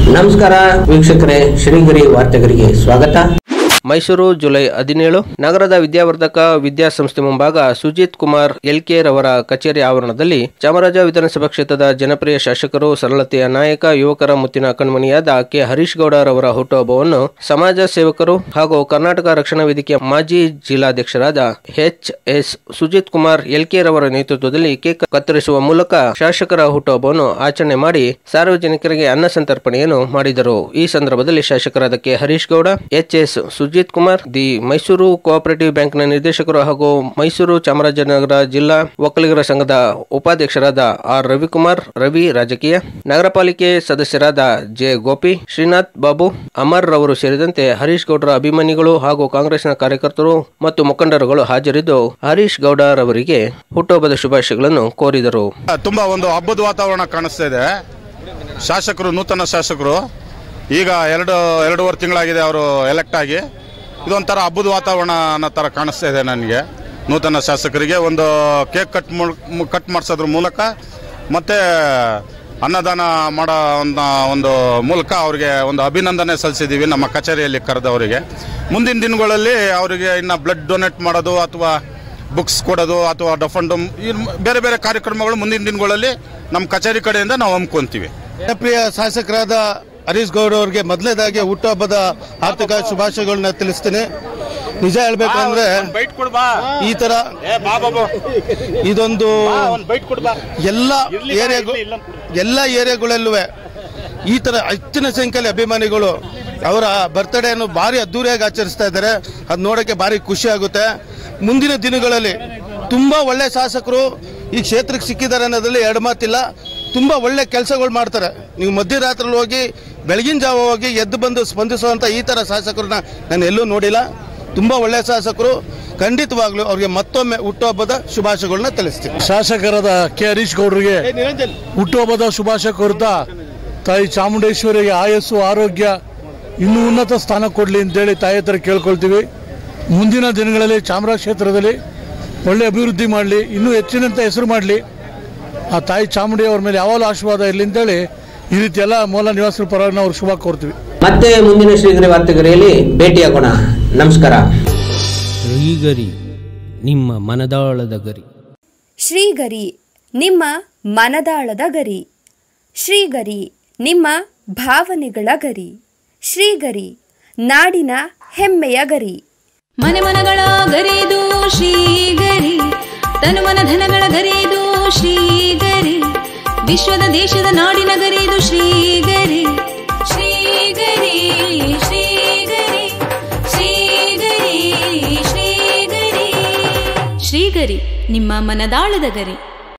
ನಮಸ್ಕಾರ ವೀಕ್ಷಕರೇ ಶ್ರೀಗಿರಿ ವಾರ್ತೆಗರಿಗೆ ಸ್ವಾಗತ ಮೈಸೂರು ಜುಲೈ ಹದಿನೇಳು ನಗರದ ವಿದ್ಯಾವರ್ಧಕ ವಿದ್ಯಾಸಂಸ್ಥೆ ಮುಂಭಾಗ ಸುಜಿತ್ ಕುಮಾರ್ ಎಲ್ಕೆ ರವರ ಕಚೇರಿ ಆವರಣದಲ್ಲಿ ಚಾಮರಾಜ ವಿಧಾನಸಭಾ ಕ್ಷೇತ್ರದ ಜನಪ್ರಿಯ ಶಾಸಕರು ಸರಳತೆಯ ನಾಯಕ ಯುವಕರ ಮುತ್ತಿನ ಕಣ್ಮಣಿಯಾದ ಕೆ ಹರೀಶ್ ಗೌಡ ರವರ ಹುಟ್ಟುಹಬ್ಬವನ್ನು ಸಮಾಜ ಸೇವಕರು ಹಾಗೂ ಕರ್ನಾಟಕ ರಕ್ಷಣಾ ವೇದಿಕೆಯ ಮಾಜಿ ಜಿಲ್ಲಾಧ್ಯಕ್ಷರಾದ ಎಚ್ ಎಸ್ ಸುಜಿತ್ ಕುಮಾರ್ ಎಲ್ಕೆ ರವರ ನೇತೃತ್ವದಲ್ಲಿ ಕೇಕ್ ಕತ್ತರಿಸುವ ಮೂಲಕ ಶಾಸಕರ ಹುಟ್ಟುಹಬ್ಬವನ್ನು ಆಚರಣೆ ಮಾಡಿ ಸಾರ್ವಜನಿಕರಿಗೆ ಅನ್ನ ಸಂತರ್ಪಣೆಯನ್ನು ಮಾಡಿದರು ಈ ಸಂದರ್ಭದಲ್ಲಿ ಶಾಸಕರಾದ K Harish Gowda H S Sujith Kumar the Mysuru cooperative ಬ್ಯಾಂಕ್ನ ನಿರ್ದೇಶಕರು ಹಾಗೂ ಮೈಸೂರು ಚಾಮರಾಜನಗರ ಜಿಲ್ಲಾ ಒಕ್ಕಲಿಗರ ಸಂಘದ ಉಪಾಧ್ಯಕ್ಷರಾದ ಆರ್ ರವಿಕುಮಾರ್ ರವಿ ರಾಜಕೀಯ ನಗರ ಪಾಲಿಕೆ ಸದಸ್ಯರಾದ ಜೆ ಗೋಪಿ ಶ್ರೀನಾಥ್ ಬಾಬು ಅಮರ್ ರವರು ಸೇರಿದಂತೆ ಹರೀಶ್ ಗೌಡರ ಅಭಿಮಾನಿಗಳು ಹಾಗೂ ಕಾಂಗ್ರೆಸ್ನ ಕಾರ್ಯಕರ್ತರು ಮತ್ತು ಮುಖಂಡರುಗಳು ಹಾಜರಿದ್ದು ಹರೀಶ್ ಗೌಡ ರವರಿಗೆ ಹುಟ್ಟುಹಬ್ಬದ ಶುಭಾಶಯಗಳನ್ನು ಕೋರಿದರು ತುಂಬ ಒಂದು ಹಬ್ಬದ ವಾತಾವರಣ ಕಾಣಿಸ್ತಾ ಇದೆ ಶಾಸಕರು ನೂತನ ಶಾಸಕರು ಈಗ ಎರಡು ಎರಡೂವರೆ ತಿಂಗಳಾಗಿದೆ ಅವರು ಎಲೆಕ್ಟ್ ಆಗಿ ಇದೊಂಥರ ಹಬ್ಬದ ವಾತಾವರಣ ಅನ್ನೋ ಥರ ಕಾಣಿಸ್ತಾ ಇದೆ ನನಗೆ ನೂತನ ಶಾಸಕರಿಗೆ ಒಂದು ಕೇಕ್ ಕಟ್ ಕಟ್ ಮಾಡಿಸೋದ್ರ ಮೂಲಕ ಮತ್ತು ಅನ್ನದಾನ ಮಾಡೋ ಒಂದು ಒಂದು ಮೂಲಕ ಅವರಿಗೆ ಒಂದು ಅಭಿನಂದನೆ ಸಲ್ಲಿಸಿದ್ದೀವಿ ನಮ್ಮ ಕಚೇರಿಯಲ್ಲಿ ಕರೆದವರಿಗೆ ಮುಂದಿನ ದಿನಗಳಲ್ಲಿ ಅವರಿಗೆ ಇನ್ನು ಬ್ಲಡ್ ಡೊನೇಟ್ ಮಾಡೋದು ಅಥವಾ ಬುಕ್ಸ್ ಕೊಡೋದು ಅಥವಾ ಡಫಂಡು ಬೇರೆ ಬೇರೆ ಕಾರ್ಯಕ್ರಮಗಳು ಮುಂದಿನ ದಿನಗಳಲ್ಲಿ ನಮ್ಮ ಕಚೇರಿ ಕಡೆಯಿಂದ ನಾವು ಹಮ್ಮಿಕೊಂತೀವಿ ಜನಪ್ರಿಯ ಶಾಸಕರಾದ ಹರೀಶ್ ಗೌಡ ಅವರಿಗೆ ಮೊದಲನೇದಾಗಿ ಹುಟ್ಟುಹಬ್ಬದ ಆರ್ಥಿಕ ಶುಭಾಶಯಗಳನ್ನ ತಿಳಿಸ್ತೀನಿ ನಿಜ ಹೇಳ್ಬೇಕಂದ್ರೆ ಈ ತರ ಇದೊಂದು ಎಲ್ಲ ಏರಿಯಾಗಳು ಎಲ್ಲ ಏರಿಯಾಗಳಲ್ಲೂ ಈ ತರ ಹೆಚ್ಚಿನ ಸಂಖ್ಯೆಯಲ್ಲಿ ಅಭಿಮಾನಿಗಳು ಅವರ ಬರ್ತ್ಡೇಯನ್ನು ಭಾರಿ ಅದ್ದೂರಿಯಾಗಿ ಆಚರಿಸ್ತಾ ಇದ್ದಾರೆ ಅದು ನೋಡೋಕ್ಕೆ ಭಾರಿ ಖುಷಿ ಆಗುತ್ತೆ ಮುಂದಿನ ದಿನಗಳಲ್ಲಿ ತುಂಬ ಒಳ್ಳೆ ಶಾಸಕರು ಈ ಕ್ಷೇತ್ರಕ್ಕೆ ಸಿಕ್ಕಿದ್ದಾರೆ ಅನ್ನೋದ್ರಲ್ಲಿ ಎರಡು ಮಾತಿಲ್ಲ ತುಂಬ ಒಳ್ಳೆ ಕೆಲಸಗಳು ಮಾಡ್ತಾರೆ ನೀವು ಮಧ್ಯರಾತ್ರಿ ಹೋಗಿ ಬೆಳಗಿನ ಜಾವ ಹೋಗಿ ಎದ್ದು ಬಂದು ಸ್ಪಂದಿಸುವಂಥ ಈ ಥರ ಶಾಸಕರನ್ನ ನಾನು ಎಲ್ಲೂ ನೋಡಿಲ್ಲ ತುಂಬ ಒಳ್ಳೆ ಶಾಸಕರು ಖಂಡಿತವಾಗ್ಲೂ ಅವ್ರಿಗೆ ಮತ್ತೊಮ್ಮೆ ಹುಟ್ಟುಹಬ್ಬದ ಶುಭಾಶಯಗಳನ್ನ ತಿಳಿಸ್ತೀನಿ ಶಾಸಕರಾದ ಕೆ ಹರೀಶ್ ಗೌಡರಿಗೆ ಹುಟ್ಟುಹಬ್ಬದ ಶುಭಾಶಯ ಕೋರುತ್ತಾ ತಾಯಿ ಚಾಮುಂಡೇಶ್ವರಿಗೆ ಆಯಸ್ಸು ಆರೋಗ್ಯ ಇನ್ನೂ ಉನ್ನತ ಸ್ಥಾನ ಕೊಡಲಿ ಅಂತೇಳಿ ತಾಯಿ ಹತ್ರ ಕೇಳ್ಕೊಳ್ತೀವಿ ಮುಂದಿನ ದಿನಗಳಲ್ಲಿ ಚಾಮರಾಜ ಕ್ಷೇತ್ರದಲ್ಲಿ ಒಳ್ಳೆ ಅಭಿವೃದ್ಧಿ ಮಾಡಲಿ ಇನ್ನೂ ಹೆಚ್ಚಿನಂತ ಹೆಸರು ಮಾಡಲಿ ಆ ತಾಯಿ ಚಾಮುಂಡಿ ಅವ್ರ ಮೇಲೆ ಯಾವಾಗಲೂ ಆಶೀರ್ವಾದ ಇರಲಿ ಅಂತೇಳಿ ಈ ರೀತಿ ಎಲ್ಲ ಮೂಲ ನಿವಾಸರ ಪರವಾಗಿ ನಾವು ಶುಭ ಕೋರ್ತೀವಿ ಮತ್ತೆ ಮುಂದಿನ ಶ್ರೀಗಿರಿ ವಾರ್ತೆಗರಿಯಲ್ಲಿ ಭೇಟಿಯಾಗೋಣ ನಮಸ್ಕಾರ ಶ್ರೀಗರಿ ನಿಮ್ಮ ಮನದಾಳದ ಗರಿ ಶ್ರೀಗರಿ ನಿಮ್ಮ ಮನದಾಳದ ಗರಿ ಶ್ರೀಗರಿ ನಿಮ್ಮ ಭಾವನೆಗಳ ಗರಿ ಶ್ರೀಗರಿ ನಾಡಿನ ಹೆಮ್ಮೆಯ ಗರಿ ಮನೆ ಮನಗಳ ಗರಿದು ಶ್ರೀಗರಿ ತನು ಮನ ಧನಗಳ ಗರಿದು ಶ್ರೀಗರಿ ವಿಶ್ವದ ದೇಶದ ನಾಡಿನ ಗರಿದು ಶ್ರೀಗರಿ ಶ್ರೀಗರಿ ಶ್ರೀಗರಿ ಶ್ರೀಗರಿ ಶ್ರೀಗರಿ ಶ್ರೀಗರಿ ನಿಮ್ಮ ಮನದಾಳದ ಗರಿ